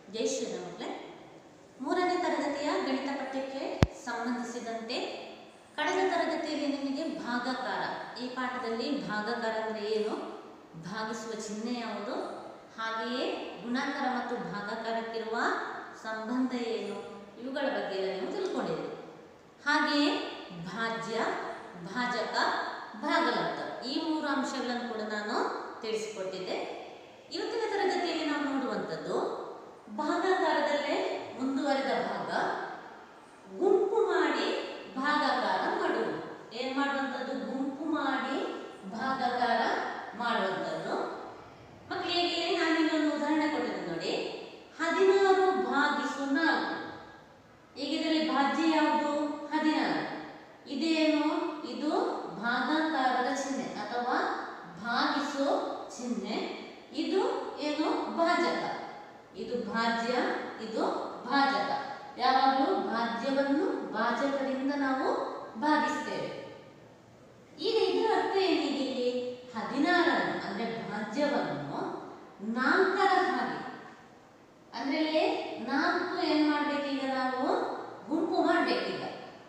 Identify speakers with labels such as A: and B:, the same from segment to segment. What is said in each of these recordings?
A: ಜೈ ಶ್ರೀರಾಮ್ ಮಕ್ಕಳೇ ಮೂರನೇ ತರಗತಿಯ ಗಣಿತ ಪಠ್ಯಕ್ಕೆ ಸಂಬಂಧಿಸಿದಂತೆ ಕಳೆದ ತರಗತಿಯಲ್ಲಿ ನಿಮಗೆ ಭಾಗಾಕಾರ ಈ ಪಾಠದಲ್ಲಿ ಭಾಗಾಕಾರ ಅಂದರೆ ಏನು ಭಾಗಿಸುವ ಚಿಹ್ನೆ ಯಾವುದು ಹಾಗೆಯೇ ಗುಣಾಕಾರ ಮತ್ತು ಭಾಗಾಕಾರಕ್ಕಿರುವ ಸಂಬಂಧ ಏನು ಇವುಗಳ ಬಗ್ಗೆ ಎಲ್ಲ ನೀವು ತಿಳ್ಕೊಂಡಿದ್ದೀರಿ ಹಾಗೆಯೇ ಭಾಜ್ಯ ಭಾಜಕ ಭಾಗಲಬ್ಧ ಈ ಮೂರು ಅಂಶಗಳನ್ನು ಕೂಡ ನಾನು ತಿಳಿಸಿಕೊಟ್ಟಿದ್ದೆ ಇವತ್ತಿನ ತರಗತಿಯಲ್ಲಿ ನಾವು ನೋಡುವಂಥದ್ದು ಭಾಗಾಕಾರದಲ್ಲೇ ಮುಂದುವರೆದ ಭಾಗ ಗುಂಪು ಮಾಡಿ ಭಾಗಾಕಾರ ಮಾಡುವುದು ಏನ್ ಮಾಡುವಂಥದ್ದು ಗುಂಪು ಮಾಡಿ ಭಾಗಾಕಾರ ಮಾಡುವಂಥದ್ದು ಮಕ್ಕಳಿಗೆ ಇಲ್ಲಿ ನಾನು ಇನ್ನೊಂದು ಉದಾಹರಣೆ ಕೊಟ್ಟಿದ್ದೆ ನೋಡಿ ಹದಿನಾರು ಭಾಗಿಸು ನಾಲ್ಕು ಈಗ ಇದರಲ್ಲಿ ಭಾಜ್ಯ ಯಾವುದು ಹದಿನಾರು ಇದೇನು ಇದು ಭಾಗಾಕಾರದ ಚಿಹ್ನೆ ಅಥವಾ ಭಾಗಿಸೋ ಚಿಹ್ನೆ ಇದು ಏನು ಭಾಜಕ ಇದು ಭಾಜ್ಯ ಇದು ಭಾಜಕ ಯಾವಾಗಲೂ ಭಾಜ್ಯವನ್ನು ಭಾಜಕದಿಂದ ನಾವು ಭಾಗಿಸ್ತೇವೆ ಈಗ ಇದರ ಅರ್ಥ ಏನಿದೆ ಇಲ್ಲಿ ಹದಿನಾರನ್ನು ಅಂದ್ರೆ ಭಾಜ್ಯವನ್ನು ನಾಲ್ಕರ ಹಾಗೆ ಅಂದ್ರೆ ಇಲ್ಲಿ ನಾಲ್ಕು ಏನ್ ಮಾಡ್ಬೇಕೀಗ ನಾವು ಗುಂಪು ಮಾಡ್ಬೇಕೀಗ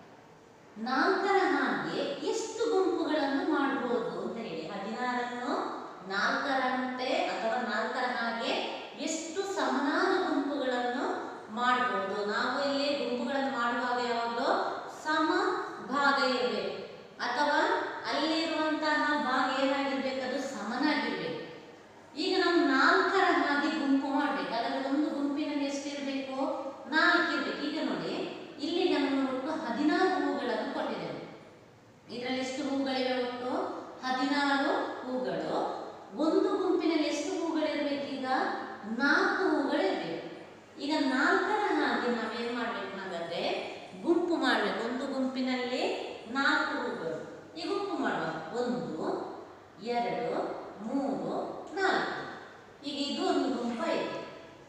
A: ನಾಲ್ಕರ ಹಾಗೆ ಎಷ್ಟು ಗುಂಪುಗಳನ್ನು ಮಾಡಬಹುದು ಅಂತ ಹೇಳಿ ಹದಿನಾರನ್ನು ನಾಲ್ಕರಂತೆ ಅಥವಾ ನಾಲ್ಕರ ಹಾಗೆ ಎಷ್ಟು ಸಮನಾದ ಗುಂಪುಗಳನ್ನು ಮಾಡಬಹುದು ನಾವು ಇಲ್ಲಿ ಗುಂಪುಗಳನ್ನು ಮಾಡುವಾಗ ಯಾವಾಗಲೂ ಸಮ ಭಾಗ ಇರಬೇಕು ಅಥವಾ ಅಲ್ಲಿರುವಂತಹ ಭಾಗ ಏನಾಗಿರ್ಬೇಕು ಅದು ಸಮನಾಗಿರ್ಬೇಕು ಈಗ ನಾವು ನಾಲ್ಕರ ಹಾಗೆ ಗುಂಪು ಮಾಡ್ಬೇಕು ಅದರಲ್ಲಿ ಒಂದು ಗುಂಪಿನಲ್ಲಿ ಎಷ್ಟಿರಬೇಕು ನಾಲ್ಕು ಇರ್ಬೇಕು ಈಗ ನೋಡಿ ಇಲ್ಲಿ ನಮಗೆ ಒಟ್ಟು ಹದಿನಾರು ಹೂಗಳನ್ನು ಕೊಟ್ಟಿದ್ದೇವೆ ಇದರಲ್ಲಿ ಎಷ್ಟು ಹೂಗಳಿವೆ ಒಟ್ಟು ಹದಿನಾರು ಹೂಗಳು ಒಂದು ಗುಂಪಿನಲ್ಲಿ ಎಷ್ಟು ಹೂಗಳಿರ್ಬೇಕೀಗ ನಾಲ್ಕು ಹೂಗಳಿರ್ಬೇಕು ಈಗ ನಾಲ್ಕರ ಹಾಗೆ ನಾವೇನ್ ಮಾಡ್ಬೇಕು ಹಾಗಾದ್ರೆ ಗುಂಪು ಮಾಡ್ಬೇಕು ಒಂದು ಗುಂಪಿನಲ್ಲಿ ನಾಲ್ಕು ಹೂಗಳು ಈ ಗುಂಪು ಮಾಡುವ ಒಂದು ಎರಡು ಮೂರು ನಾಲ್ಕು ಈಗ ಇದು ಒಂದು ಗುಂಪಾಯಿತು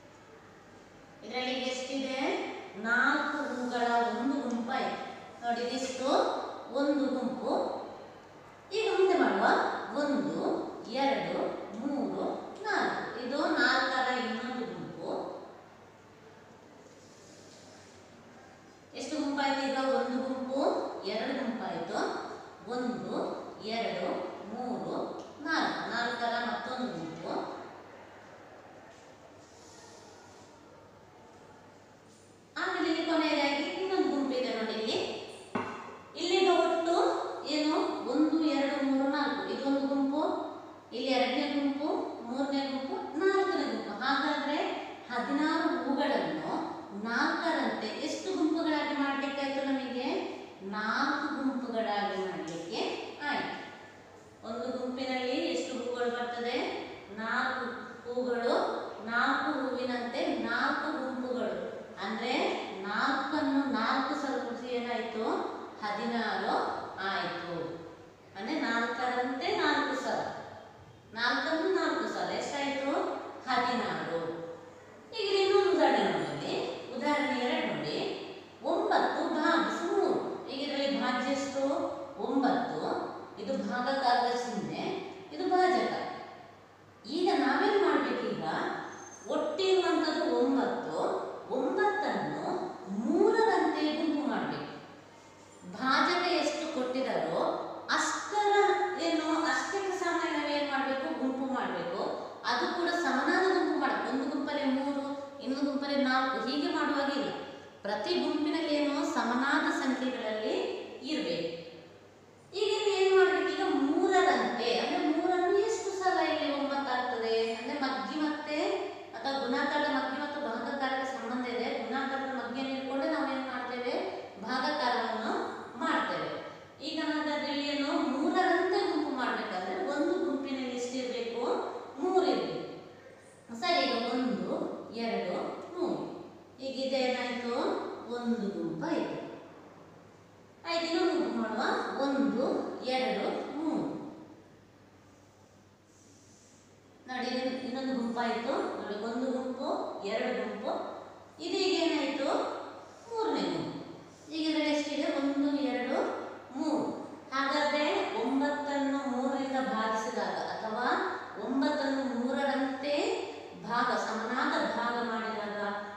A: ಇದರಲ್ಲಿ ಎಷ್ಟಿದೆ ನಾಲ್ಕು ಹೂಗಳ ಒಂದು ಗುಂಪಾಯಿತು ನೋಡಿ ಇದಿಷ್ಟು ಒಂದು ಗುಂಪು ಈಗ ಮುಂದೆ ಮಾಡುವ ಒಂದು ಎರಡು ಮೂರು ನಾಲ್ಕು ಇದು ನಾಲ್ಕರ ಇನ್ನೊಂದು ಗುಂಪು ಎಷ್ಟು ಗುಂಪಾಯ್ತು ಈಗ ಒಂದು ಗುಂಪು ಎರಡು ಗುಂಪಾಯಿತು ಒಂದು ಎರಡು ಮೂರು ನಾಲ್ಕು ನಾಲ್ಕರ ಮತ್ತೊಂದು ಗುಂಪು ಆಮೇಲೆ ಇಲ್ಲಿ ಕೊನೆಯದಾಗಿ ಇನ್ನೊಂದು ಗುಂಪು ಇದೆ ನೋಡಿ ಇಲ್ಲಿ ಇಲ್ಲಿಗ ಒಟ್ಟು ಏನು ಒಂದು ಎರಡು ಮೂರು ನಾಲ್ಕು ಇದೊಂದು ಗುಂಪು ಇಲ್ಲಿ ಎರಡನೇ ಗುಂಪು ಮೂರನೇ ಗುಂಪು ನಾಲ್ಕನೇ ಗುಂಪು ಹಾಗಾದ್ರೆ ಹದಿನಾರು ಹೂಗಳನ್ನು ನಾಲ್ಕರಂತೆ ಎಷ್ಟು ಗುಂಪುಗಳಾಗಿ ಮಾಡಬೇಕಾಯ್ತು ನಮಗೆ ನಾಲ್ಕು ಗುಂಪುಗಳಾಗಿ ಮಾಡಲಿಕ್ಕೆ ಆಯ್ತು ಒಂದು ಗುಂಪಿನಲ್ಲಿ ಎಷ್ಟು ಹೂಗಳು ಬರ್ತದೆ ನಾಲ್ಕು ಹೂಗಳು ನಾಲ್ಕು ಹೂವಿನಂತೆ ನಾಲ್ಕು ಗುಂಪುಗಳು ಅಂದ್ರೆ ನಾಲ್ಕನ್ನು ನಾಲ್ಕು ಸಲ ಕೂಡಿಸಿ ಏನಾಯ್ತು ಹದಿನಾರು ಆಯ್ತು ಅಂದ್ರೆ ನಾಲ್ಕರಂತೆ ನಾಲ್ಕು ಸಲ ನಾಲ್ಕನ್ನು ನಾಲ್ಕು ಸಲ ಎಷ್ಟಾಯ್ತು ಹದಿನಾರು ಈಗ ಇಲ್ಲಿ ಇನ್ನೊಂದು ಉದಾಹರಣೆ ನೋಡಿ ಉದಾಹರಣೆ ಎರಡು ನೋಡಿ ಒಂಬತ್ತು ಭಾಗಿಸು ಮೂರು ಈಗ ಇದರಲ್ಲಿ ಭಾಜ್ಯ ಎಷ್ಟು ಒಂಬತ್ತು ಇದು ಭಾಗಕಾರದ ಚಿಹ್ನೆ ಇದು ಭಾಜಕ ಈಗ ನಾವೇನ್ ಮಾಡ್ಬೇಕೀಗ ಒಟ್ಟಿರುವಂಥದ್ದು ಒಂಬತ್ತು ಒಂಬತ್ತನ್ನು ಮೂರರಂತೆ ಗುಂಪು ಮಾಡಬೇಕು ಭಾಜಕ ಎಷ್ಟು ಕೊಟ್ಟಿದಾರೋ ಅಷ್ಟರ ಏನು ಅಷ್ಟಕ್ಕೆ ಸಮ ನಾವೇನ್ ಮಾಡಬೇಕು ಗುಂಪು ಮಾಡಬೇಕು ಅದು ಕೂಡ ಸಮನಾದ ಗುಂಪು ಮಾಡಬೇಕು ಒಂದು ಗುಂಪಲ್ಲಿ ಮೂರು ಇನ್ನೊಂದು ಗುಂಪಲ್ಲಿ ನಾಲ್ಕು ಹೀಗೆ ಮಾಡುವಾಗಿಲ್ಲ ಪ್ರತಿ ಗುಂಪಿನಲ್ಲಿ ಏನು ಸಮನಾದ ಸಂಖ್ಯೆಗಳಲ್ಲಿ ಇರಬೇಕು ಈಗ ಇಲ್ಲಿ ಏನ್ ಮಾಡ್ಬೇಕು ಈಗ ಮೂರರಂತೆ ಅಂದ್ರೆ ಮೂರನ್ನು ಎಷ್ಟು ಸಲ ಇಲ್ಲಿ ಒಂಬತ್ತಾಗ್ತದೆ ಅಂದ್ರೆ ಮಗ್ಗಿ ಮತ್ತೆ ಅಥವಾ ಗುಣಾಕಾರದ ಮಗ್ಗಿ ಮತ್ತು ಭಾಗಕಾರಕ್ಕೆ ಸಂಬಂಧ ಇದೆ ಗುಣಾಕಾರದ ಮಗ್ಗಿಯನ್ನು ಇಟ್ಕೊಂಡೆ ನಾವು ಏನ್ ಮಾಡ್ತೇವೆ ಭಾಗಕಾರವನ್ನು ಮಾಡ್ತೇವೆ ಈಗ ಹಾಗಾದ್ರೆ ಇಲ್ಲಿ ಏನು ಮೂರರಂತೆ ಗುಂಪು ಮಾಡ್ಬೇಕಾದ್ರೆ ಒಂದು ಗುಂಪಿನಲ್ಲಿ ಎಷ್ಟಿರ್ಬೇಕು ಮೂರು ಇರ್ಬೇಕು ಸರಿ ಈಗ ಒಂದು ಎರಡು ಮೂರು ಈಗ ಇದೇನಾಯ್ತು ಒಂದು ಗುಂಪಾಯ್ತು ಆಯ್ತು ಇನ್ನೊಂದು ಗುಂಪು ಮಾಡುವ ಒಂದು ಎರಡು ಮೂರು ನೋಡಿ ಇದು ಇನ್ನೊಂದು ಗುಂಪಾಯಿತು ನೋಡಿ ಒಂದು ಗುಂಪು ಎರಡು ಗುಂಪು ಇದೀಗ ಏನಾಯಿತು ಮೂರನೇ ಗುಂಪು ಈಗ ಇದರಲ್ಲಿ ಎಷ್ಟಿದೆ ಒಂದು ಎರಡು ಮೂರು ಹಾಗಾದ್ರೆ ಒಂಬತ್ತನ್ನು ಮೂರರಿಂದ ಭಾಗಿಸಿದಾಗ ಅಥವಾ ಒಂಬತ್ತನ್ನು ಮೂರರಂತೆ ಭಾಗ ಸಮನಾದ ಭಾಗ ಮಾಡಿದಾಗ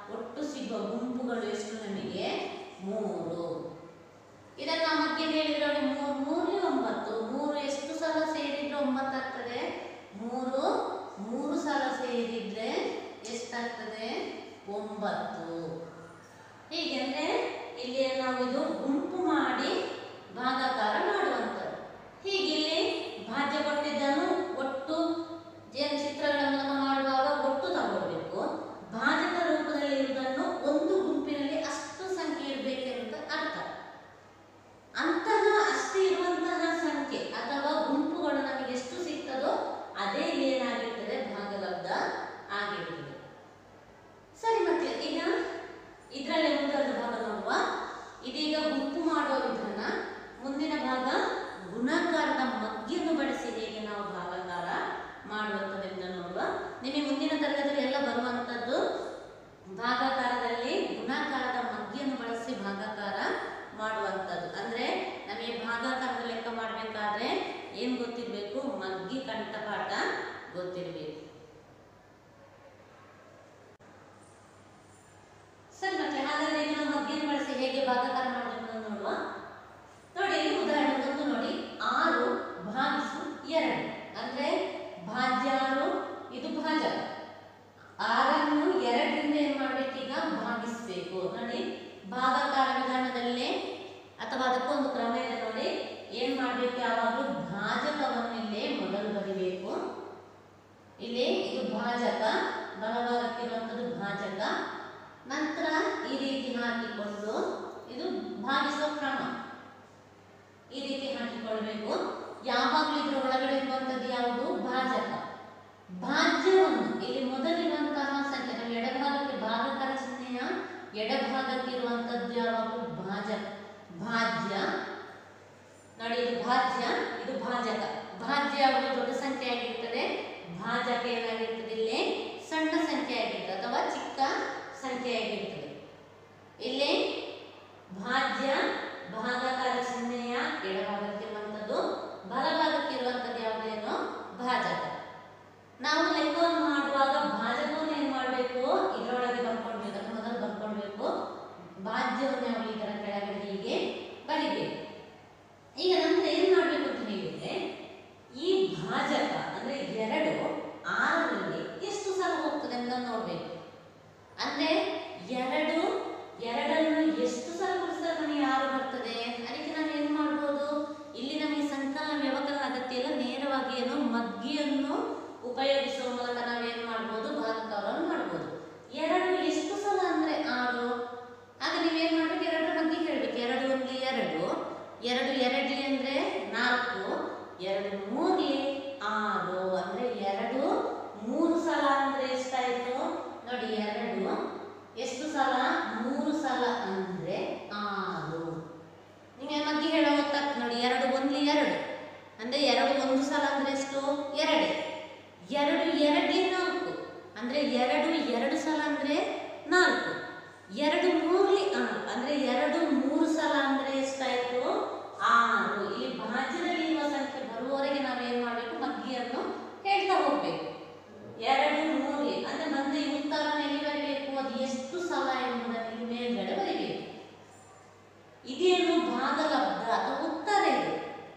A: ಸೇರಿದ್ರೆ ಎಷ್ಟಾಗ್ತದೆ ಒಂಬತ್ತು ಹೀಗೆ ಅಂದ್ರೆ ಇಲ್ಲಿ ನಾವು ಇದು ಗುಂಪು ಮಾಡಿ ಭಾಗಾಕಾರ ಮಾಡುವಂಥದ್ದು ಹೀಗೆ ಇಲ್ಲಿ ಭಾಜ್ಯ ಕೊಟ್ಟಿದ್ದನ್ನು ಒಟ್ಟು ಏನು ಚಿತ್ರಗಳ ಮೂಲಕ ಮಾಡುವಾಗ ಒಟ್ಟು ತಗೊಳ್ಬೇಕು ಭಾಜಕ ರೂಪದಲ್ಲಿ ಇರುವುದನ್ನು ಒಂದು ಗುಂಪಿನಲ್ಲಿ ಅಷ್ಟು ಸಂಖ್ಯೆ ಇರಬೇಕೆಂಬ ಅರ್ಥ ಅಂತಹ ಅಷ್ಟೇ ಇರುವಂತಹ ಸಂಖ್ಯೆ ಅಥವಾ ಗುಂಪುಗಳು ನಮಗೆ ಎಷ್ಟು ಸಿಗ್ತದೋ ಅದೇ ಏನಾಗಿರ್ತದೆ ಭಾಗಲಬ್ಧ ಆಗಿರ್ತದೆ ಸರಿ ಮಕ್ಕಳೇ ಈಗ ಇದರಲ್ಲಿ ಮುಂದುವರೆದ ಭಾಗ ನೋಡುವ ಇದೀಗ ಗುಂಪು ಮಾಡುವ ವಿಧಾನ ಮುಂದಿನ ಭಾಗ ಗುಣಾಕಾರದ ಮಗ್ಗಿಯನ್ನು ಬಳಸಿ ಹೇಗೆ ನಾವು ಭಾಗಾಕಾರ ಮಾಡುವಂಥದ್ದೆಂದು ನೋಡುವ ನಿಮಗೆ ಮುಂದಿನ ತರಗತಿಯಲ್ಲಿ ಎಲ್ಲ ಬರುವಂಥದ್ದು ಭಾಗಾಕಾರದಲ್ಲಿ ಗುಣಾಕಾರದ ಮಗ್ಗಿಯನ್ನು ಬಳಸಿ ಭಾಗಾಕಾರ ಮಾಡುವಂಥದ್ದು ಅಂದ್ರೆ ನಮಗೆ ಭಾಗಾಕಾರದ ಲೆಕ್ಕ ಮಾಡಬೇಕಾದ್ರೆ ಏನು ಗೊತ್ತಿರಬೇಕು ಮಗ್ಗಿ ಕಂಠಪಾಠ ಗೊತ್ತಿರಬೇಕು ಸರಿ ಮತ್ತೆ ಹಾಗಾದ್ರೆ ಈಗ ನಾವು ಮಗ್ಗಿಯನ್ನು ಬಳಸಿ ಹೇಗೆ ಭಾಗಾಕಾರ ಮಾಡಬೇಕು ಅಂತ ನೋಡುವ ನೋಡಿ ಇಲ್ಲಿ ಉದಾಹರಣೆ ಒಂದು ನೋಡಿ ಆರು ಭಾಗಿಸು ಎರಡು ಅಂದ್ರೆ ಭಾಜ್ಯ ಆರು ಇದು ಭಾಜಕ ಆರನ್ನು ಎರಡರಿಂದ ಏನ್ ಮಾಡ್ಬೇಕೀಗ ಭಾಗಿಸ್ಬೇಕು ನೋಡಿ ಭಾಗಾಕಾರ ವಿಧಾನದಲ್ಲಿ ಅಥವಾ ಅದಕ್ಕೊಂದು ಕ್ರಮ ಇದೆ ನೋಡಿ ಏನ್ ಮಾಡ್ಬೇಕು ಯಾವಾಗಲೂ ಭಾಜಕವನ್ನು ಇಲ್ಲೇ ಮೊದಲು ಬರಿಬೇಕು ಇಲ್ಲಿ ಇದು ಭಾಜಕ ಬಲಭಾಗಕ್ಕಿರುವಂಥದ್ದು ಭಾಜಕ ನಂತರ ಈ ರೀತಿ ಹಾಕಿಕೊಂಡು ಇದು ಭಾಗಿಸುವ ಕ್ರಮ ಈ ರೀತಿ ಹಾಕಿಕೊಳ್ಬೇಕು ಯಾವಾಗಲೂ ಇದ್ರ ಒಳಗಡೆ ಇರುವಂಥದ್ದು ಯಾವುದು ಭಾಜಕ ಭಾಜ್ಯವನ್ನು ಇಲ್ಲಿ ಮೊದಲಿರುವಂತಹ ಸಂಖ್ಯೆ ನಾವು ಎಡಭಾಗಕ್ಕೆ ಭಾಗಕರ ಚಿಹ್ನೆಯ ಎಡಭಾಗಕ್ಕೆ ಇರುವಂಥದ್ದು ಯಾವಾಗಲೂ ಭಾಜಕ ಭಾಜ್ಯ ನೋಡಿ ಇದು ಭಾಜ್ಯ ಇದು ಭಾಜಕ ಭಾಜ್ಯ ಯಾವುದು ದೊಡ್ಡ ಸಂಖ್ಯೆ ಆಗಿರ್ತದೆ ಭಾಜಕ ಏನಾಗಿರ್ತದೆ ಇಲ್ಲಿ ಸಣ್ಣ ಸಂಖ್ಯೆ ಆಗಿರ್ತದೆ ಅಥವಾ ಚಿಕ್ಕ ಸಂಖ್ಯೆ ಆಗಿರ್ತದೆ ಇಲ್ಲಿ ಭಾಜ್ಯ ಭಾಗಕಾರ ಚಿಹ್ನೆಯ ಎಡಭಾಗಕ್ಕಿರುವಂಥದ್ದು ಬಲಭಾಗಕ್ಕಿರುವಂಥದ್ದು ಯಾವುದೇನೋ ಭಾಜಕ ನಾವು ಲೆಕ್ಕವನ್ನು ಮಾಡುವಾಗ ಭಾಜಕವನ್ನು ಏನು ಮಾಡಬೇಕು ಇದರೊಳಗೆ ಬರ್ಕೊಳ್ಬೇಕು ಅದನ್ನು ಮೊದಲು ಬರ್ಕೊಳ್ಬೇಕು ಭಾಜ್ಯವನ್ನು ನಾವು ಈ ಥರ ಕೆಳಗಡೆ ಹೀಗೆ ಬರಿಬೇಕು ಈಗ ನಂತರ ಏನು ಮಾಡಬೇಕು ಅಂತ ಹೇಳಿದ್ರೆ ಈ ಭಾಜಕ ಅಂದ್ರೆ ಎರಡು ಆರರಲ್ಲಿ ಎಷ್ಟು ಸಲ ಹೋಗ್ತದೆ ಅಂತ ನೋಡ್ಬೇಕು ಅಂದ್ರೆ ಎರಡು ಎರಡನ್ನು ಎಷ್ಟು ಸಲ ಗುಣಿಸಿದ್ರೆ ನಮಗೆ ಆರು ಬರ್ತದೆ ಅದಕ್ಕೆ ನಾವು ಏನು ಮಾಡ್ಬೋದು ಇಲ್ಲಿ ನಮಗೆ ಸಂಕಲನ ವ್ಯವಕಲನ ಅಗತ್ಯ ಇಲ್ಲ ನೇರವಾಗಿ ಏನು ಮಗ್ಗಿಯನ್ನು ಉಪಯೋಗಿಸುವ ಮೂಲಕ ನಾವೇನು ಮಾಡ್ಬೋದು ಭಾಗಕವನ್ನು ಮಾಡ್ಬೋದು ಎರಡು ಎಷ್ಟು ಸಲ ಅಂದ್ರೆ ಆರು ಆಗ ನೀವೇನ್ ಮಾಡ್ಬೇಕು ಎರಡು ಮಗ್ಗಿ ಹೇಳ್ಬೇಕು ಎರಡು ಒಂದು ಎರಡು ಎರಡು ಎರಡ್ಲಿ ಅಂದ್ರೆ ನಾಲ್ಕು ಎರಡು ಮೂರ್ಲಿ ಆರು ಅಂದ್ರೆ ಎರಡು ಮೂರು ಸಲ ಅಂದ್ರೆ ಎಷ್ಟಾಯ್ತು ನೋಡಿ ಎರಡು ಎಷ್ಟು ಸಲ ಮೂರು ಸಲ ಅಂದ್ರೆ ಆರು ನಿಮಗೆ ಮಗ್ಗಿ ಹೇಳೋ ಗೊತ್ತಾಗ್ತದೆ ನೋಡಿ ಎರಡು ಒಂದ್ಲಿ ಎರಡು ಅಂದ್ರೆ ಎರಡು ಒಂದು ಸಲ ಅಂದ್ರೆ ಎಷ್ಟು ಎರಡೇ ಎರಡು ಎರಡ್ಲಿ ನಾಲ್ಕು ಅಂದ್ರೆ ಎರಡು ಎರಡು ಸಲ ಅಂದ್ರೆ ನಾಲ್ಕು ಎರಡು ಮೂರ್ಲಿ ಆರು ಅಂದ್ರೆ ಎರಡು ಮೂರು ಸಲ ಅಂದ್ರೆ ಎಷ್ಟಾಯ್ತು ಆರು ಇಲ್ಲಿ ಭಾಜ್ಯದಲ್ಲಿ ಇರುವ ಸಂಖ್ಯೆ ಬರುವವರೆಗೆ ನಾವೇನ್ ಮಾಡ್ಬೇಕು ಮಗ್ಗಿಯನ್ನು ಹೇಳ್ತಾ ಹೋಗ್ಬೇಕು ಎರಡು ಮೂರ್ಲಿ ಅಂದ್ರೆ ಬಂದು ಈ ಉತ್ತರವನ್ನು ಎಲ್ಲಿ ಬರಬೇಕು ಅದು ಎಷ್ಟು ಸಲ ಎಂಬುದನ್ನು ಇಲ್ಲಿ ಮೇಲ್ಗಡೆ ಬರೀಬೇಕು ಇದೇನು ಭಾಗಲಬ್ಧ ಅಥವಾ ಉತ್ತರ ಇದು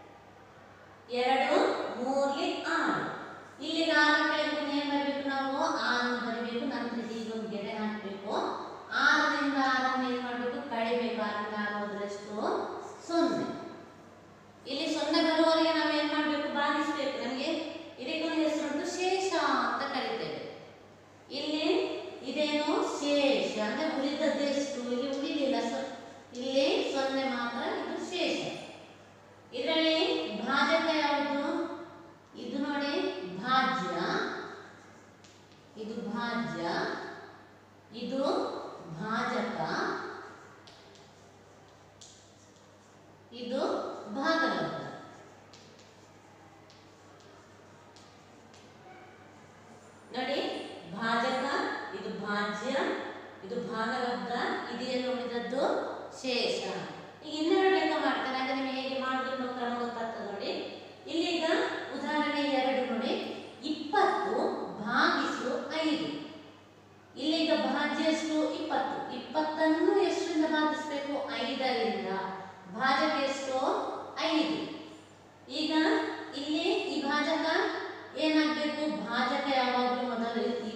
A: ಎರಡು ಮೂರ್ಲಿ ಆರು ಇಲ್ಲಿ ನಾಲ್ಕು ಕೆಳಗೆ ಏನ್ ಬರಬೇಕು ನಾವು ಆರು ಬರಬೇಕು ನಂತರ ಹೀಗೊಂದು ಗೆರೆ ಹಾಕಬೇಕು ಆರರಿಂದ ಆರನ್ನು ಏನ್ ಮಾಡಬೇಕು ಕಳಿಬೇಕು ಆರರಿಂದ ಆರು ಹೋದ್ರಷ್ಟು ಸೊನ್ನೆ ಇಲ್ಲಿ ಸೊನ್ನೆ ಬರುವವರೆಗೆ ನಾವು ಏನ್ ಮಾಡಬೇಕು ಭಾಗಿಸ್ಬೇಕು ನಮಗೆ ಇದಕ್ಕೊಂದು ಹೆಸರುಂಟು ಶೇಷ ಅಂತ ಕರಿತೇವೆ ಇಲ್ಲಿ ಇದೇನು ಶೇಷ ಅಂದ್ರೆ ಉಳಿದದ್ದೆಷ್ಟು ಇಲ್ಲಿ ಉಳಿಲಿಲ್ಲ ಸೊ ಇಲ್ಲಿ ಸೊನ್ನೆ ಮಾತ್ರ ಇದು ಶೇಷ ಇದರಲ್ಲಿ ಭಾಜಕ ಯಾವುದು ಇದು ನೋಡಿ ಭಾಜ್ಯ ಇದು ಭಾಜ್ಯ ಇದು ಭಾಜಕ ಇದು ಭಾಗಲಬ್ಧ ನೋಡಿ ಭಾಜಕ ಇದು ಭಾಜ್ಯ ಇದು ಭಾಗಲಬ್ಧ ಇದೇನು ಉಳಿದದ್ದು ಶೇಷ ಈಗ ಇನ್ನೆರಡು ಲೆಕ್ಕ ಮಾಡ್ತಾರೆ ಅದನ್ನ ನಿಮಗೆ ಹೇಗೆ ಮಾಡುದು ಅನ್ನೋ ಕ್ರಮ ಗೊತ್ತಾಗ್ತದೆ ನೋಡಿ ಇಲ್ಲಿ ಈಗ ಉದಾಹರಣೆ ಎರಡು ನೋಡಿ ಇಪ್ಪತ್ತು ಭಾಗಿಸು ಐದು ಇಲ್ಲಿ ಈಗ ಭಾಜ್ಯ ಎಷ್ಟು ಇಪ್ಪತ್ತು ಇಪ್ಪತ್ತನ್ನು ಎಷ್ಟರಿಂದ ಭಾಗಿಸ್ಬೇಕು ಐದರಿಂದ ಭಾಜಕ ಎಷ್ಟು ಐದು ಈಗ ಇಲ್ಲಿ ಈ ಭಾಜಕ ಏನಾಗಬೇಕು ಭಾಜಕ ಯಾವಾಗಲೂ ಮೊದಲು ಈ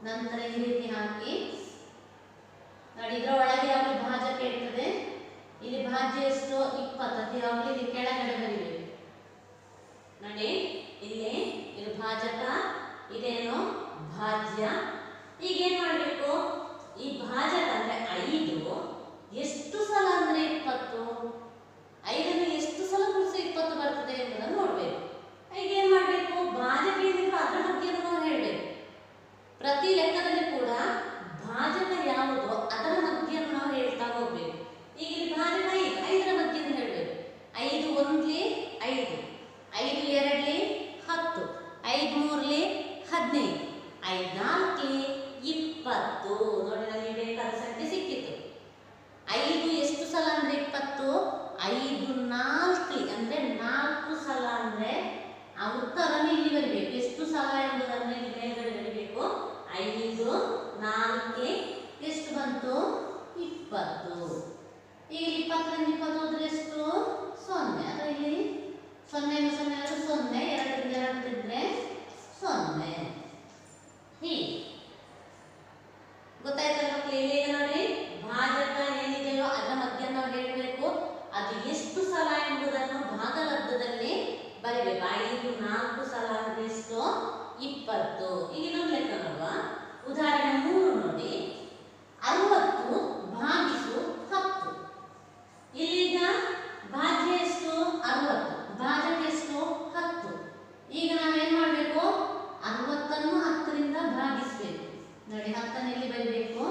A: ನಂತರ ಈ ರೀತಿ ಹಾಕಿ ನೋಡಿ ಇದರ ಒಳಗೆ ಯಾವಾಗಲೂ ಭಾಜಕ ಇರ್ತದೆ ಇಲ್ಲಿ ಭಾಜ್ಯ ಎಷ್ಟು ಇಪ್ಪತ್ತು ಅದು ಯಾವಾಗಲೂ ಇಲ್ಲಿ ಕೆಳಗಡೆ ಬರಿಬೇಕು ನೋಡಿ ಇಲ್ಲಿ ಇದು ಭಾಜಕ ಇದೇನು ಭಾಜ್ಯ ಈಗ ಏನ್ ಮಾಡಬೇಕು ಈ ಭಾಜಕ ಅಂದ್ರೆ ಐದು ಎಷ್ಟು ಸಲ ಅಂದ್ರೆ ಇಪ್ಪತ್ತು ಐದನ್ನು ಎಷ್ಟು ಸಲ ಗುಣಿಸಿ ಇಪ್ಪತ್ತು ಬರ್ತದೆ ಎಂಬುದನ್ನು ನೋಡ್ಬೇಕು ಈಗ ಏನ್ ಮಾಡ್ಬೇಕು ಭಾಜಕ ಏನಿದ್ರು ಅದರ ಬಗ್ಗೆ ನಾವು ಹೇಳ್ಬೇಕು ಪ್ರತಿ ಲೆಕ್ಕದಲ್ಲಿ ಕೂಡ ಭಾಜಕ ಯಾವುದೋ ಅದರ ಮಧ್ಯೆಯನ್ನು ನಾವು ಹೇಳ್ತಾ ಹೋಗ್ಬೇಕು ಈಗ ಇಲ್ಲಿ ಭಾಜಕ ಐದು ಐದರ ಮಧ್ಯೆಯನ್ನು ಹೇಳ್ಬೇಕು ಐದು ಒಂದ್ಲಿ ಐದು ಐದು ಎರಡ್ಲಿ ಹತ್ತು ಐದು ಮೂರ್ಲಿ ಹದಿನೈದು ಐದು ನಾಲ್ಕಲಿ ಇಪ್ಪತ್ತು ನೋಡಿ ನನಗೆ ಬೇಕಾದ ಸಂಖ್ಯೆ ಸಿಕ್ಕಿತು ಐದು ಎಷ್ಟು ಸಲ ಅಂದ್ರೆ ಇಪ್ಪತ್ತು ಐದು ನಾಲ್ಕು ಅಂದ್ರೆ ನಾಲ್ಕು ಸಲ ಅಂದ್ರೆ ಆ ಉತ್ತರವನ್ನು ಇಲ್ಲಿ ಬರಬೇಕು ಎಷ್ಟು ಸಲ ಎಂಬುದನ್ನು ಇಲ್ಲಿ ಮೇಲ್ಗಡೆ ಬರಬೇಕು ಐದು ನಾಲ್ಕು ಎಷ್ಟು ಬಂತು ಇಪ್ಪತ್ತು ಈಗ ಇಪ್ಪತ್ತರಿಂದ ಇಪ್ಪತ್ತು ಹೋದ್ರೆ ಎಷ್ಟು ಸೊನ್ನೆ ಅಥವಾ ಇಲ್ಲಿ ಸೊನ್ನೆಯಿಂದ ಸೊನ್ನೆ ಆದ್ರೆ ಸೊನ್ನೆ ಎರಡರಿಂದ ಎರಡು ತಿಂದ್ರೆ ಸೊನ್ನೆ ಹೀಗೆ ಗೊತ್ತಾಯ್ತಲ್ಲ ಮಕ್ಕಳು ಇಲ್ಲಿ ಈಗ ನೋಡಿ ಭಾಜಕ ಏನಿದೆಯೋ ಅದರ ಮಧ್ಯ ನಾವು ಹೇಳಬೇಕು ಅದು ಎಷ್ಟು ಸಲ ಎಂಬುದನ್ನು ಭಾಗಲಬ್ಧದಲ್ಲಿ ಬರಿಬೇಕು ಐದು ನಾಲ್ಕು ಸಲ ಅಂದ್ರೆ ಎಷ್ಟು ಇಪ್ಪತ್ತು ಈಗ ಇನ್ನೊಂದು ಲೆಕ್ಕ ನೋಡುವ ಉದಾಹರಣೆ ಮೂರು ನೋಡಿ ಅರವತ್ತು ಭಾಗಿಸು ಹತ್ತು ಇಲ್ಲೀಗ ಭಾಗ್ಯ ಎಷ್ಟು ಅರವತ್ತು ಭಾಜಕ ಎಷ್ಟು ಹತ್ತು ಈಗ ನಾವೇನ್ ಮಾಡಬೇಕು ಅರವತ್ತನ್ನು ಹತ್ತರಿಂದ ಭಾಗಿಸ್ಬೇಕು ನೋಡಿ ಹತ್ತನ್ನು ಇಲ್ಲಿ ಬರಿಬೇಕು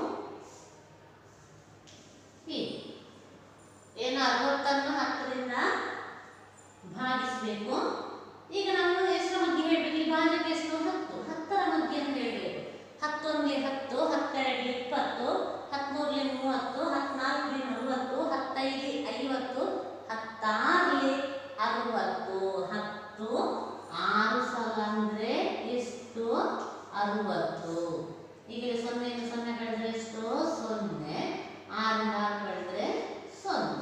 A: ಹೀಗೆ ಏನು ಅರವತ್ತನ್ನು ಹತ್ತರಿಂದ ಭಾಗಿಸ್ಬೇಕು ಈಗ ನಾವು ಎಷ್ಟರ ಮಧ್ಯೆ ಹೇಳ್ಬೇಕು ಈ ಭಾಜಕ ಎಷ್ಟು ಹತ್ತು ಹತ್ತರ ಮಧ್ಯೆಯನ್ನು ಹೇಳ್ಬೇಕು ಹತ್ತೊಂದಲಿ ಹತ್ತು ಹತ್ತೆರಡಲಿ ಇಪ್ಪತ್ತು ಹತ್ಮೂರಲಿ ಮೂವತ್ತು ಹತ್ನಾಲ್ಕಲಿ ನಲವತ್ತು ಹತ್ತೈದಲಿ ಐವತ್ತು ಹತ್ತಾರಲಿ ಅರವತ್ತು ಹತ್ತು ಆರು ಸಲ ಅಂದ್ರೆ ಎಷ್ಟು ಅರವತ್ತು ಈಗ ಇಲ್ಲಿ ಸೊನ್ನೆಯಿಂದ ಸೊನ್ನೆ ಕಳೆದ್ರೆ ಎಷ್ಟು ಸೊನ್ನೆ ಆರಿಂದ ಆರು ಕಳೆದ್ರೆ ಸೊನ್ನೆ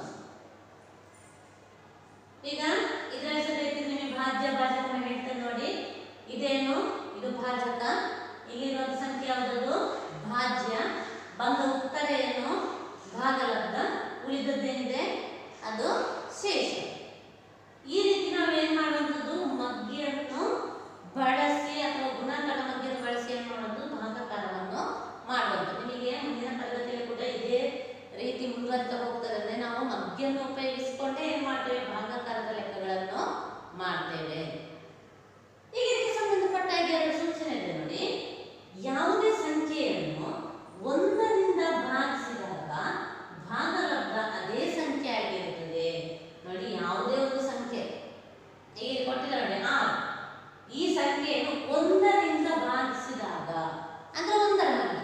A: ಈಗ ಇದರ ಹೆಸರು ನಿಮಗೆ ಭಾಜ್ಯ ಭಾಜಕ ಹೇಳ್ತೇನೆ ನೋಡಿ ಇದೇನು ಇದು ಭಾಜಕ ಇಲ್ಲಿರುವಂತ ಸಂಖ್ಯೆ ಯಾವುದದು ಭಾಜ್ಯ ಬಂದ ಉತ್ತರ ಏನು ಭಾಗಲಬ್ಧ ಉಳಿದದ್ದೇನಿದೆ ಅದು ಶೇಷ ಈ ರೀತಿ ನಾವು ಏನ್ ಮಾಡುವಂಥದ್ದು ಮಗ್ಗಿಯನ್ನು ಬಳಸಿ ಅಥವಾ ಗುಣಾಕಾರ ಮಗ್ಗಿಯನ್ನು ಬಳಸಿ ಏನ್ ಮಾಡುವಂಥದ್ದು ಭಾಗಕಾರವನ್ನು ಮಾಡುವಂಥದ್ದು ನಿಮಗೆ ಮುಂದಿನ ತರಗತಿಯಲ್ಲಿ ಕೂಡ ಇದೇ ರೀತಿ ಮುಂದುವರಿತಾ ಹೋಗ್ತದೆ ಅಂದ್ರೆ ನಾವು ಮಗ್ಗಿಯನ್ನು ಉಪಯೋಗಿಸಿಕೊಂಡೇ ಏನ್ ಮಾಡ್ತೇವೆ ಭಾಗಕಾರದ ಲೆಕ್ಕಗಳನ್ನು ಮಾಡ್ತೇವೆ ಈಗ ಇದಕ್ಕೆ ಸಂಬಂಧಪಟ್ಟ ಹಾಗೆ ಎರಡು ಸೂಚನೆ ಇದೆ ನೋಡಿ ಯಾವುದೇ ಸಂಖ್ಯೆಯನ್ನು ಒಂದರಿಂದ ಭಾಗಿಸಿದಾಗ ಭಾಗಲಬ್ಧ ಅದೇ ಸಂಖ್ಯೆ ಆಗಿರುತ್ತದೆ ನೋಡಿ ಯಾವುದೇ ಒಂದು ಸಂಖ್ಯೆ ಈಗ ಕೊಟ್ಟಿದ್ದಾರೆ ನೋಡಿ ಆರು ಈ ಸಂಖ್ಯೆಯನ್ನು ಒಂದರಿಂದ ಭಾಗಿಸಿದಾಗ ಅಂದ್ರೆ ಒಂದರ ಮನೆ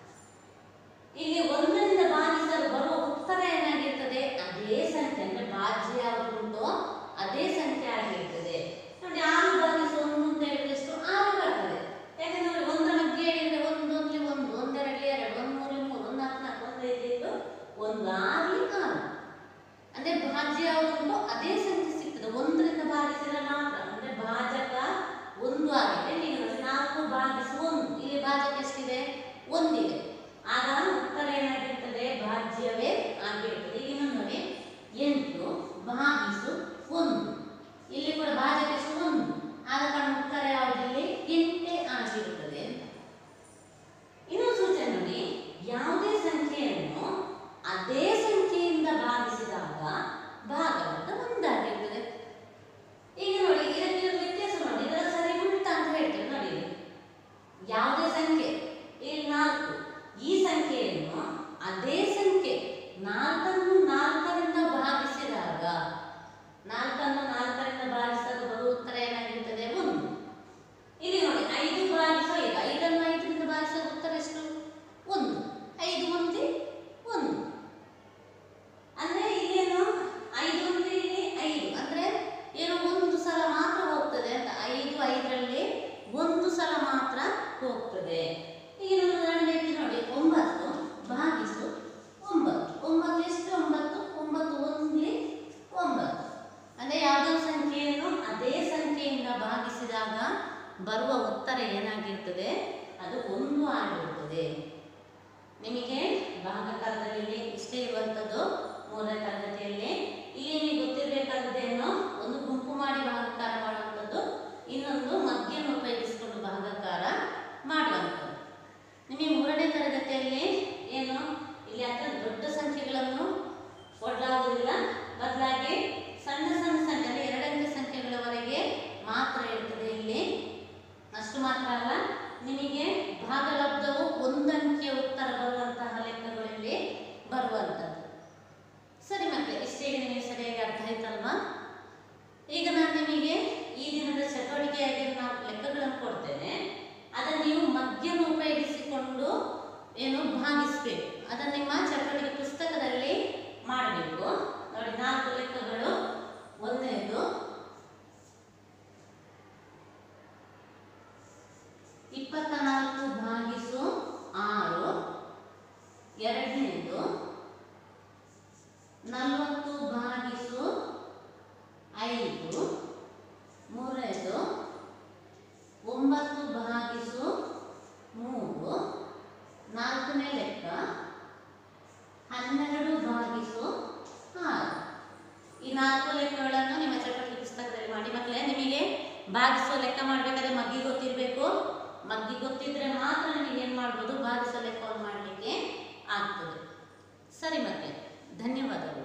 A: ಇಲ್ಲಿ ಒಂದರಿಂದ ಭಾಗಿಸಲು ಬರುವ ಉತ್ತರ ಏನಾಗಿರ್ತದೆ ಅದೇ ಸಂಖ್ಯೆ ಅಂದ್ರೆ ಭಾಜ್ಯ ಯಾವುದು ಉಂಟೋ ಅದೇ ಸಂಖ್ಯೆ ಆಗಿರ್ತದೆ ನೋಡಿ ಆರು ಭಾಗಿಸು ಒಂದು ಅಂತ ಹೇಳಿದ್ರೆ ಎಷ್ಟು ಆರು ಬರ್ತದೆ ಯಾಕಂದ್ರೆ ಒಂದರ ಮಧ್ಯೆ ಹೇಳಿದ್ರೆ ಒಂದು ಒಂದ್ಲಿ ಒಂದು ಒಂದೆರಡಲಿ ಎರಡು ಒಂದು ಮೂರು ಮೂರು ಒಂದು ನಾಲ್ಕು ನಾಲ್ಕು ಒಂದು ಐದು ಐದು ಒಂದು ಆರ್ಲಿ ಆರು ಅಂದ್ರೆ ಭಾಜ್ಯ ಯಾವುದು ಉಂಟೋ ಅದೇ ಸಂಖ್ಯೆ ಸಿಗ್ತದೆ ಒಂದರಿಂದ ಭಾಗಿಸಿದ್ರೆ ಮಾತ್ರ ಅಂದ್ರೆ ಭಾಜಕ ಒಂದು ಆಗಿದೆ ಈಗ ನೋಡಿ ನಾಲ್ಕು ಭಾಗಿಸು ಒಂದು ಇಲ್ಲಿ ಭಾಜಕ ಎಷ್ಟಿದೆ ಒಂದಿದೆ ಆಗ ಉತ್ತರ ಏನಾಗಿರ್ತದೆ ಭಾಜ್ಯವೇ ಆಗಿರ್ತದೆ ಈಗ ಇನ್ನೊಂದು ನೋಡಿ ಎಂಟು ಭಾಗಿಸು ಒಂದು ಇಲ್ಲಿ ಕೂಡ ಭಾಜಕ ಎಷ್ಟು ಒಂದು ಆಗ ಕಾರಣ ಉತ್ತರ ಯಾವುದಿಲ್ಲಿ ಎಂಟೇ ಆಗಿರುತ್ತದೆ ಅಂತ ಇನ್ನೊಂದು ಸೂಚನೆ ನೋಡಿ ಯಾವುದೇ ಸಂಖ್ಯೆಯನ್ನು ಅದೇ ಸಂಖ್ಯೆಯಿಂದ ಭಾಗಿಸಿದಾಗ ಭಾಗಲಬ್ಧ ಒಂದಾಗಿರ್ತದೆ ಈಗ ನೋಡಿ ಇದಕ್ಕೆ ವ್ಯತ್ಯಾಸ ನೋಡಿ ಇದರ ಸರಿ ಉಂಟ ಅಂತ ಹೇಳ್ತೇವೆ ನೋಡಿ ಇದು. ಯಾವುದೇ ಸಂಖ್ಯೆ ಇಲ್ಲಿ ನಾಲ್ಕು ಈ ಸಂಖ್ಯೆಯನ್ನು ಅದೇ ಸಂಖ್ಯೆ ನಾಲ್ಕನ್ನು ನಾಲ್ಕರಿಂದ ಭಾಗಿಸಿದಾಗ ನಾಲ್ಕನ್ನು ನಾಲ್ಕರಿಂದ ಭಾಗಿಸಿದಾಗ ಬರುವ ಉತ್ತರ ಏನಾಗಿರ್ತದೆ ಒಂದು ಇಲ್ಲಿ ನೋಡಿ ಐದು ಭಾಗಿಸು ಐದು ಐದನ್ನು ಐದರಿಂದ ಭಾಗಿಸುವ ಉತ್ತರ ಎಷ್ಟು ಒಂದು ಐದು ಒಂದೇ ಒಂದು ಅಂದ್ರೆ ಇಲ್ಲೇನು ಐದು ಅಂದ್ರೆ ಇಲ್ಲಿ ಐದು ಅಂದ್ರೆ ಏನು ಒಂದು ಸಲ ಮಾತ್ರ ಹೋಗ್ತದೆ ಅಂತ ಐದು ಐದರಲ್ಲಿ ಒಂದು ಸಲ ಮಾತ್ರ ಹೋಗ್ತದೆ ಈಗ ಇನ್ನೊಂದು ಉದಾಹರಣೆ ಹೇಳ್ತೀನಿ ನೋಡಿ ಒಂಬತ್ತು ಭಾಗಿಸು ಒಂಬತ್ತು ಒಂಬತ್ತು ಎಷ್ಟು ಒಂಬತ್ತು ಒಂಬತ್ತು ಒಂದ್ಲಿ ಒಂಬತ್ತು ಅಂದ್ರೆ ಯಾವುದೋ ಸಂಖ್ಯೆಯನ್ನು ಅದೇ ಸಂಖ್ಯೆಯಿಂದ ಭಾಗಿಸಿದಾಗ ಬರುವ ಉತ್ತರ ಏನಾಗಿರ್ತದೆ ಅದು ಒಂದು ಆಗಿರುತ್ತದೆ ನಿಮಗೆ ಭಾಗಕಾಲದಲ್ಲಿ ಇಲ್ಲಿ ಇಷ್ಟೇ ಇರುವಂಥದ್ದು ಮೂರನೇ ತರಗತಿಯಲ್ಲಿ ಇಲ್ಲಿ ನಿಮಗೆ ಗೊತ್ತಿರಬೇಕಾದದ್ದೇನು ಒಂದು ಗುಂಪು ಮಾಡಿ ಭಾಗಕಾರ ಮಾಡುವಂಥದ್ದು ಇನ್ನೊಂದು ಮಧ್ಯವನ್ನು ಉಪಯೋಗಿಸಿಕೊಂಡು ಭಾಗಕಾರ ಮಾಡುವಂಥದ್ದು ನಿಮಗೆ ಮೂರನೇ ತರಗತಿಯಲ್ಲಿ ಏನು ಇಲ್ಲಿ ಹತ್ರ ದೊಡ್ಡ ಸಂಖ್ಯೆಗಳನ್ನು ಕೊಡಲಾಗುವುದಿಲ್ಲ ಬದಲಾಗಿ ಸಣ್ಣ ಸಣ್ಣ ಸಂಖ್ಯೆ ಅಂದರೆ ಎರಡಂಕೆ ಸಂಖ್ಯೆಗಳವರೆಗೆ ಮಾತ್ರ ಇರ್ತದೆ ಇಲ್ಲಿ ಅಷ್ಟು ಮಾತ್ರ ಅಲ್ಲ ನಿಮಗೆ ಭಾಗಲಬ್ಧವು ಒಂದಂಕೆಯ ಉತ್ತರ ಬರುವಂತಹ ಲೆಕ್ಕಗಳು ಇಲ್ಲಿ ಬರುವಂಥದ್ದು ಸರಿ ಮಕ್ಕಳೇ ಇಷ್ಟೇಗೆ ನಿಮಗೆ ಸರಿಯಾಗಿ ಅರ್ಥ ಆಯ್ತಲ್ವಾ ಈಗ ನಾನು ನಿಮಗೆ ಈ ದಿನದ ಚಟುವಟಿಕೆಯಾಗಿ ನಾವು ಲೆಕ್ಕಗಳನ್ನು ಕೊಡ್ತೇನೆ ಅದನ್ನು ನೀವು ಮಧ್ಯವನ್ನು ಉಪಯೋಗಿಸಿಕೊಂಡು ಏನು ಭಾಗಿಸ್ಬೇಕು ಅದನ್ನು ನಿಮ್ಮ ಚಟುವಟಿಕೆ ಪುಸ್ತಕದಲ್ಲಿ ಮಾಡಬೇಕು ನೋಡಿ ನಾಲ್ಕು ಲೆಕ್ಕಗಳು ಒಂದನೇದು ಇಪ್ಪತ್ತ ನಾಲ್ಕು ಭಾಗಿಸು ಆರು ಎರಡನೇದು ನಲವತ್ತು ಭಾಗಿಸು ಐದು ಮೂರನೇದು ಒಂಬತ್ತು ಭಾಗಿಸು ಮೂರು ನಾಲ್ಕನೇ ಲೆಕ್ಕ ಹನ್ನೆರಡು ಭಾಗಿಸು ಆರು ಈ ನಾಲ್ಕು ಲೆಕ್ಕಗಳನ್ನು ನಿಮ್ಮ ಚಟುವಟಿಕೆ ಪುಸ್ತಕದಲ್ಲಿ ಮಾಡಿ ಮಕ್ಕಳೇ ನಿಮಗೆ ಭಾಗಿಸೋ ಲೆಕ್ಕ ಮಾಡಬೇಕಾದ್ರೆ ಮಗ್ಗಿ ಗೊತ್ತಿರಬೇಕು ಮಗ್ಗಿ ಗೊತ್ತಿದ್ರೆ ಮಾತ್ರ ನಿಮಗೆ ಏನು ಮಾಡ್ಬೋದು ಭಾಗಿಸೋ ಲೆಕ್ಕವನ್ನು ಮಾಡಲಿಕ್ಕೆ ಆಗ್ತದೆ ಸರಿ ಮತ್ತೆ ಧನ್ಯವಾದಗಳು